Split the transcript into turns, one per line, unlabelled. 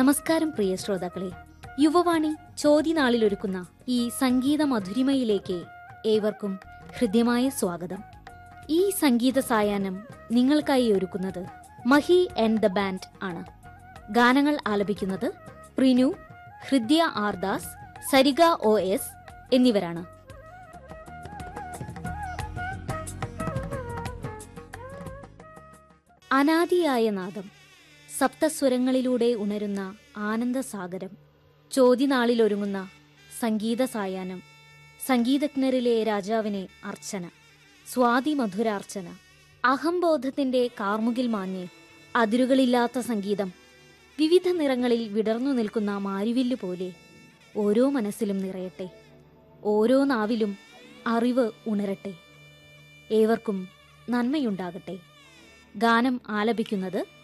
നമസ്കാരം പ്രിയ ശ്രോതാക്കളെ യുവവാണി ചോദ്യനാളിലൊരുക്കുന്ന ഈ സംഗീത മധുരിമയിലേക്ക് ഏവർക്കും ഹൃദ്യമായ സ്വാഗതം ഈ സംഗീത സായാഹ്നം നിങ്ങൾക്കായി ഒരുക്കുന്നത് മഹി ആൻഡ് ദ ബാൻഡ് ആണ് ഗാനങ്ങൾ ആലപിക്കുന്നത് Prinu Hridya R Das Sarika O S എന്നിവരാണ് അനാദിയായ നാദം സപ്തസ്വരങ്ങളിലൂടെ ഉണരുന്ന ആനന്ദസാഗരം ചോദ്യനാളിലൊരുങ്ങുന്ന സംഗീത സായാഹ്നം സംഗീതജ്ഞരിലെ രാജാവിനെ അർച്ചന സ്വാതി മധുരാർച്ചന അഹംബോധത്തിന്റെ കാർമുകിൽ മാഞ്ഞ് അതിരുകളില്ലാത്ത സംഗീതം വിവിധ നിറങ്ങളിൽ വിടർന്നു നിൽക്കുന്ന മാരിവില്ല് പോലെ ഓരോ മനസ്സിലും നിറയട്ടെ ഓരോ നാവിലും അറിവ് ഉണരട്ടെ ഏവർക്കും നന്മയുണ്ടാകട്ടെ ഗാനം ആലപിക്കുന്നത്